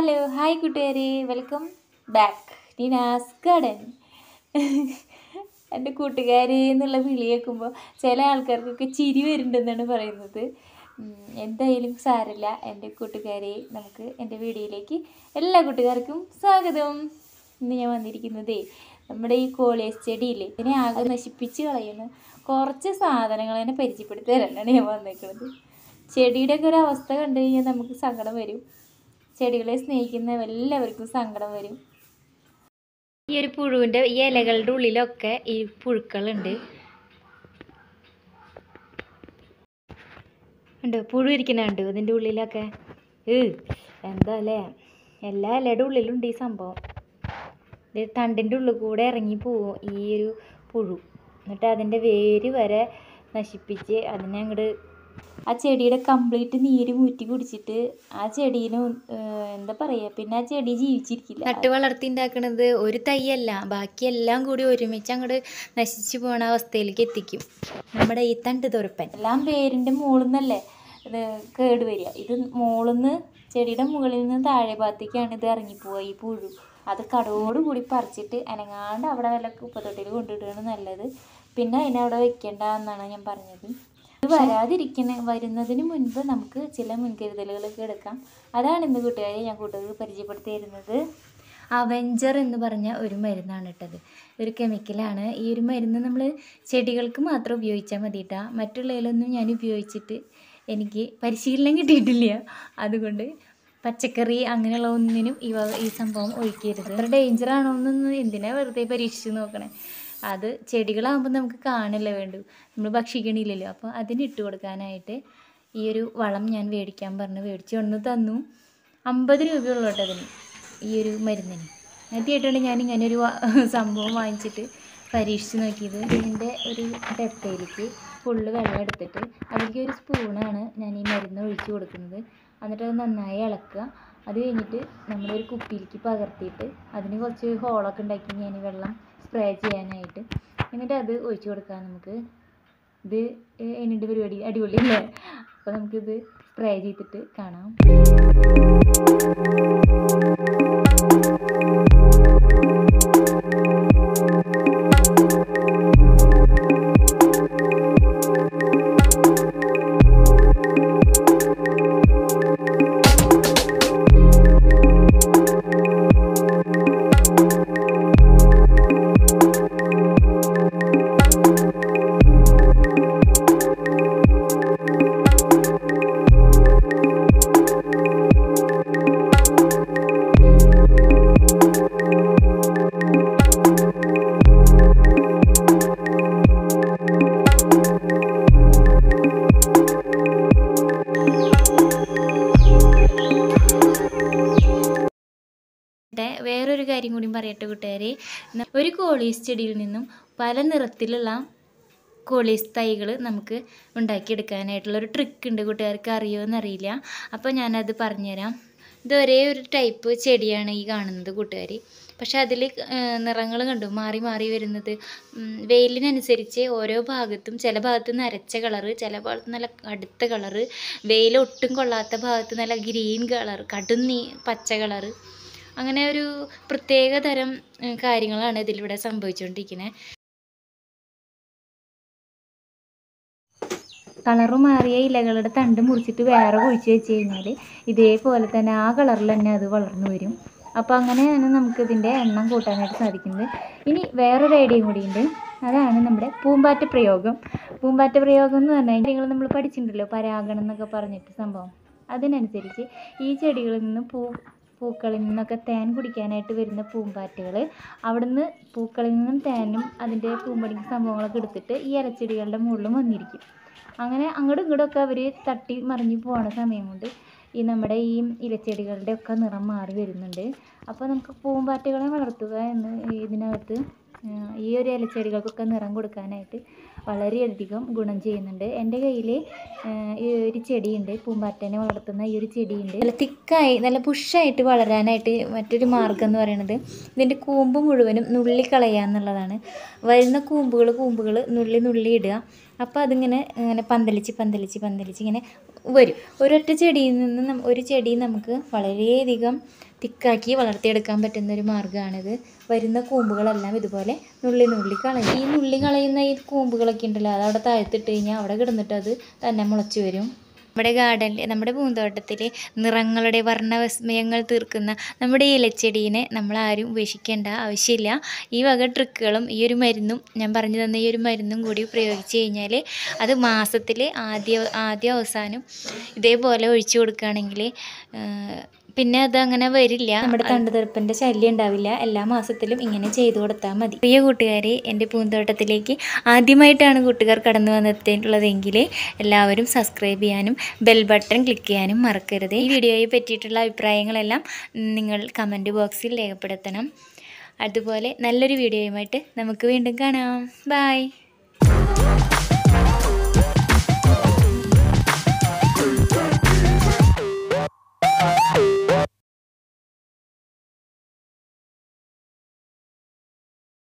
hello hi കൂട്ടുകാരെ welcome back Neena's garden എൻ്റെ കൂട്ടുകാരി എന്നുള്ള വിളി കേൾക്കുമ്പോൾ ചില ആൾക്കാർക്കൊക്കെ ചിരി വരുന്നുണ്ടെന്നാണ് പറയുന്നത് ഉം, എന്തായാലും സാരമില്ല എൻ്റെ കൂട്ടുകാരെ നമുക്ക് എൻ്റെ വീഡിയോയിലേക്ക് എല്ലാ കൂട്ടുകാർക്കും സ്വാഗതം ഇന്ന് ഞാൻ വന്നിരിക്കുന്നതേ നമ്മുടെ ഈ കോളേജ് ചെടിയില്ലേ ഇതിനെ ആകെ നശിപ്പിച്ച് കളയുന്ന കുറച്ച് സാധനങ്ങൾ തന്നെ പരിചയപ്പെടുത്തി തരാനാണ് ഞാൻ വന്നേക്കുന്നത് ചെടിയുടെ ഒക്കെ ഒരു അവസ്ഥ കണ്ടു കഴിഞ്ഞാൽ നമുക്ക് സങ്കടം വരും ചെടികളെ സ്നേഹിക്കുന്ന എല്ലാവർക്കും സങ്കടം വരും ഈ ഒരു പുഴുവിൻ്റെ ഈ ഇലകളുടെ ഉള്ളിലൊക്കെ ഈ പുഴുക്കളുണ്ട് ഉണ്ട് പുഴു ഇരിക്കുന്നുണ്ട് ഇതിൻ്റെ ഉള്ളിലൊക്കെ ഏ എന്താ അല്ലേ എല്ലാ ഇലയുടെ ഉള്ളിലുണ്ട് ഈ സംഭവം ഇത് തണ്ടിൻ്റെ ഉള്ളിൽ കൂടെ ഇറങ്ങി പോവും ഈ ഒരു പുഴു എന്നിട്ട് അതിൻ്റെ വേര് വരെ നശിപ്പിച്ച് അതിനെ അങ്ങോട്ട് ആ ചെടിയുടെ കംപ്ലീറ്റ് നീര് മൂറ്റി കുടിച്ചിട്ട് ആ ചെടീനെ ഏഹ്, എന്താ പറയുക പിന്നെ ആ ചെടി ജീവിച്ചിരിക്കില്ല നട്ട് വളർത്തി ഉണ്ടാക്കണത് ഒരു തൈയല്ല ബാക്കിയെല്ലാം കൂടി ഒരുമിച്ച് അങ്ങോട്ട് നശിച്ചു പോണ അവസ്ഥയിലേക്ക് എത്തിക്കും നമ്മുടെ ഈ തണ്ട് തുറപ്പൻ എല്ലാം വേരിൻ്റെ മുകളിൽ നിന്നല്ലേ ഇത് കേട് വരിക ഇത് മുകളിൽ നിന്ന് ചെടിയുടെ മുകളിൽ നിന്ന് താഴെ ഭാഗത്തേക്കാണ് ഇത് ഇറങ്ങിപ്പോവുക ഈ പുഴു അത് കടോടുകൂടി പറിച്ചിട്ട് അനങ്ങാണ്ട് അവിടെ വല്ല കുപ്പത്തൊട്ടിയിൽ കൊണ്ടിടുകയാണ് നല്ലത് പിന്നെ അതിനവിടെ വെക്കേണ്ട എന്നാണ് ഞാൻ പറഞ്ഞത് ഇത് വരാതിരിക്കുന്ന വരുന്നതിന് മുൻപ് നമുക്ക് ചില മുൻകരുതലുകളൊക്കെ എടുക്കാം അതാണ് ഇന്ന് കൂട്ടുകാരെ ഞാൻ കൂട്ടുകാർക്ക് പരിചയപ്പെടുത്തി തരുന്നത് അവെഞ്ചർ എന്ന് പറഞ്ഞ ഒരു മരുന്നാണ് ഇട്ടത് ഒരു കെമിക്കലാണ് ഈ ഒരു മരുന്ന് നമ്മൾ ചെടികൾക്ക് മാത്രം ഉപയോഗിച്ചാൽ മതി കേട്ടോ മറ്റുള്ളതിലൊന്നും ഞാൻ ഉപയോഗിച്ചിട്ട് എനിക്ക് പരിശീലനം കിട്ടിയിട്ടില്ല അതുകൊണ്ട് പച്ചക്കറി അങ്ങനെയുള്ള ഒന്നിനും ഈ വക ഈ സംഭവം ഒഴിക്കരുത് അത്ര ഡേഞ്ചർ ആണോ എന്നൊന്നും എന്തിനാ വെറുതെ പരീക്ഷിച്ച് നോക്കണേ അത് ചെടികളാകുമ്പോൾ നമുക്ക് കാണില്ല വേണ്ടു നമ്മൾ ഭക്ഷിക്കണില്ലല്ലോ അപ്പോൾ അതിന് ഇട്ട് കൊടുക്കാനായിട്ട് ഈ ഒരു വളം ഞാൻ മേടിക്കാൻ പറഞ്ഞു മേടിച്ച് കൊണ്ട് തന്നു അമ്പത് രൂപയുള്ളൂ കേട്ടോ അതിന് ഈ ഒരു മരുന്നിന് ആദ്യമായിട്ടാണ് ഞാൻ ഇങ്ങനെ ഒരു വ- സംഭവം വാങ്ങിച്ചിട്ട് പരീക്ഷിച്ച് നോക്കിയത് ഇതിൻ്റെ ഒരു ഡപ്പയിലേക്ക് ഫുള്ള് വെള്ളം എടുത്തിട്ട് അതിലേക്ക് ഒരു സ്പൂണാണ് ഞാൻ ഈ മരുന്ന് ഒഴിച്ച് കൊടുക്കുന്നത് എന്നിട്ട് അത് നന്നായി ഇളക്കുക അത് കഴിഞ്ഞിട്ട് നമ്മളൊരു കുപ്പിയിലേക്ക് പകർത്തിയിട്ട് അതിന് കുറച്ച് ഹോളൊക്കെ ഉണ്ടാക്കി ഞാൻ ഈ വെള്ളം സ്പ്രേ ചെയ്യാനായിട്ട് എന്നിട്ട് അത് ഒഴിച്ച് കൊടുക്കാം നമുക്ക് ഇത് എന്നിട്ട് പരിപാടി അടിപൊളിയല്ലേ അപ്പോൾ നമുക്കിത് സ്പ്രേ ചെയ്തിട്ട് കാണാം ടെ വേറൊരു കാര്യം കൂടി പറയട്ടെ കൂട്ടുകാരെ ന- ഒരു കോളീസ് ചെടിയിൽ നിന്നും പല നിറത്തിലുള്ള കോളീസ് തൈകൾ നമുക്ക് ഉണ്ടാക്കിയെടുക്കാനായിട്ടുള്ള ഒരു ട്രിക്ക് ഉണ്ട് കൂട്ടുകാർക്ക് അറിയുമോ എന്നറിയില്ല അപ്പോൾ ഞാനത് പറഞ്ഞുതരാം ഇത് ഒരേ ഒരു ടൈപ്പ് ചെടിയാണ് ഈ കാണുന്നത് കൂട്ടുകാർ പക്ഷെ അതിൽ നിറങ്ങൾ കണ്ടു മാറി മാറി വരുന്നത് ഉം, വെയിലിനനുസരിച്ച് ഓരോ ഭാഗത്തും ചില ഭാഗത്ത് നരച്ച കളറ് ചില ഭാഗത്ത് നല്ല കടുത്ത കളറ് വെയിൽ ഒട്ടും കൊള്ളാത്ത ഭാഗത്ത് നല്ല ഗ്രീൻ കളർ കടും നീ പച്ച കളറ് അങ്ങനെ ഒരു പ്രത്യേക തരം ഉം, കാര്യങ്ങളാണ് ഇതിലൂടെ സംഭവിച്ചുകൊണ്ടിരിക്കുന്നത് കളറ് മാറിയ ഇലകളുടെ തണ്ട് മുറിച്ചിട്ട് വേറെ കുഴിച്ച് വെച്ച് കഴിഞ്ഞാൽ ഇതേപോലെ തന്നെ ആ കളറിൽ തന്നെ അത് വളർന്നു വരും അപ്പോൾ അങ്ങനെയാണ് നമുക്കിതിൻ്റെ എണ്ണം കൂട്ടാനായിട്ട് സാധിക്കുന്നത് ഇനി വേറൊരു ഐഡിയയും കൂടിയുണ്ട് അതാണ് നമ്മുടെ പൂമ്പാറ്റ പ്രയോഗം പൂമ്പാറ്റ പ്രയോഗം എന്ന് പറഞ്ഞു കഴിഞ്ഞാൽ നിങ്ങൾ നമ്മൾ പഠിച്ചിട്ടുണ്ടല്ലോ പരാഗണം എന്നൊക്കെ പറഞ്ഞിട്ട് സംഭവം അതിനനുസരിച്ച് ഈ ചെടികളിൽ നിന്ന് പൂ പൂക്കളിൽ നിന്നൊക്കെ തേൻ കുടിക്കാനായിട്ട് വരുന്ന പൂമ്പാറ്റകൾ അവിടുന്ന് പൂക്കളിൽ നിന്നും തേനും അതിൻ്റെ പൂമ്പടിക്ക് സംഭവങ്ങളൊക്കെ എടുത്തിട്ട് ഈ ഇലച്ചെടികളുടെ മുകളിലും വന്നിരിക്കും അങ്ങനെ അങ്ങോട്ടും ഇങ്ങോട്ടും ഒക്കെ അവർ തട്ടി മറിഞ്ഞ് പോണ സമയം കൊണ്ട് ഈ നമ്മുടെ ഈ ഇലച്ചെടികളുടെ ഒക്കെ നിറം മാറി വരുന്നുണ്ട് അപ്പോൾ നമുക്ക് പൂമ്പാറ്റകളെ വളർത്തുക എന്ന് ഇതിനകത്ത് ആ, ഈ ഒരു ഇലച്ചെടികൾക്കൊക്കെ നിറം കൊടുക്കാനായിട്ട് വളരെയധികം ഗുണം ചെയ്യുന്നുണ്ട് എൻ്റെ കയ്യിൽ ഈ ഒരു ചെടിയുണ്ട് പൂമ്പാറ്റനെ വളർത്തുന്ന ഈ ഒരു ചെടിയുണ്ട് നല്ല തിക്കായി നല്ല പുഷായിട്ട് വളരാനായിട്ട് മറ്റൊരു മാർഗ്ഗം എന്ന് പറയുന്നത് ഇതിൻ്റെ കൂമ്പ് മുഴുവനും നുള്ളി കളയുക എന്നുള്ളതാണ് വരുന്ന കൂമ്പുകൾ കൂമ്പുകൾ നുള്ളി നുള്ളി ഇടുക അപ്പോൾ അതിങ്ങനെ ഇങ്ങനെ പന്തലിച്ച് പന്തലിച്ച് പന്തലിച്ച് ഇങ്ങനെ വരും ഒരൊറ്റ ചെടിയിൽ നിന്ന് നം- ഒരു ചെടി നമുക്ക് വളരെയധികം തിക്കാക്കി വളർത്തിയെടുക്കാൻ പറ്റുന്ന ഒരു മാർഗ്ഗമാണിത് വരുന്ന കൂമ്പുകളെല്ലാം ഇതുപോലെ നുള്ളി നുള്ളി കളയും ഈ നുള്ളി കളയുന്ന ഈ കൂമ്പുകളൊക്കെ ഉണ്ടല്ലോ അത് അവിടെ താഴ്ത്തിട്ട് കഴിഞ്ഞാൽ അവിടെ കിടന്നിട്ട് അത് തന്നെ മുളച്ച് വരും നമ്മുടെ ഗാർഡനിൽ നമ്മുടെ പൂന്തോട്ടത്തിൽ നിറങ്ങളുടെ വർണ്ണവിസ്മയങ്ങൾ തീർക്കുന്ന നമ്മുടെ ഈ ഇലച്ചെടീനെ നമ്മളാരും ഉപേക്ഷിക്കേണ്ട ആവശ്യമില്ല ഈ വക ട്രിക്കുകളും ഈ ഒരു മരുന്നും ഞാൻ പറഞ്ഞു തന്ന ഈ ഒരു മരുന്നും കൂടി പ്രയോഗിച്ച് കഴിഞ്ഞാൽ അത് മാസത്തിൽ ആദ്യ ആദ്യ അവസാനം ഇതേപോലെ ഒഴിച്ചു കൊടുക്കുകയാണെങ്കിൽ പിന്നെ അത് അങ്ങനെ വരില്ല നമ്മുടെ തണ്ടുതെറുപ്പിൻ്റെ ശല്യം ഉണ്ടാവില്ല എല്ലാ മാസത്തിലും ഇങ്ങനെ ചെയ്തു കൊടുത്താൽ മതി പ്രിയ കൂട്ടുകാരെ എൻ്റെ പൂന്തോട്ടത്തിലേക്ക് ആദ്യമായിട്ടാണ് കൂട്ടുകാർ കടന്നു വന്നെത്തിയിട്ടുള്ളതെങ്കിൽ എല്ലാവരും സബ്സ്ക്രൈബ് ചെയ്യാനും ബെൽ ബട്ടൺ ക്ലിക്ക് ചെയ്യാനും മറക്കരുത് ഈ വീഡിയോയെ പറ്റിയിട്ടുള്ള അഭിപ്രായങ്ങളെല്ലാം നിങ്ങൾ കമൻറ്റ് ബോക്സിൽ രേഖപ്പെടുത്തണം അതുപോലെ നല്ലൊരു വീഡിയോയുമായിട്ട് നമുക്ക് വീണ്ടും കാണാം ബായ്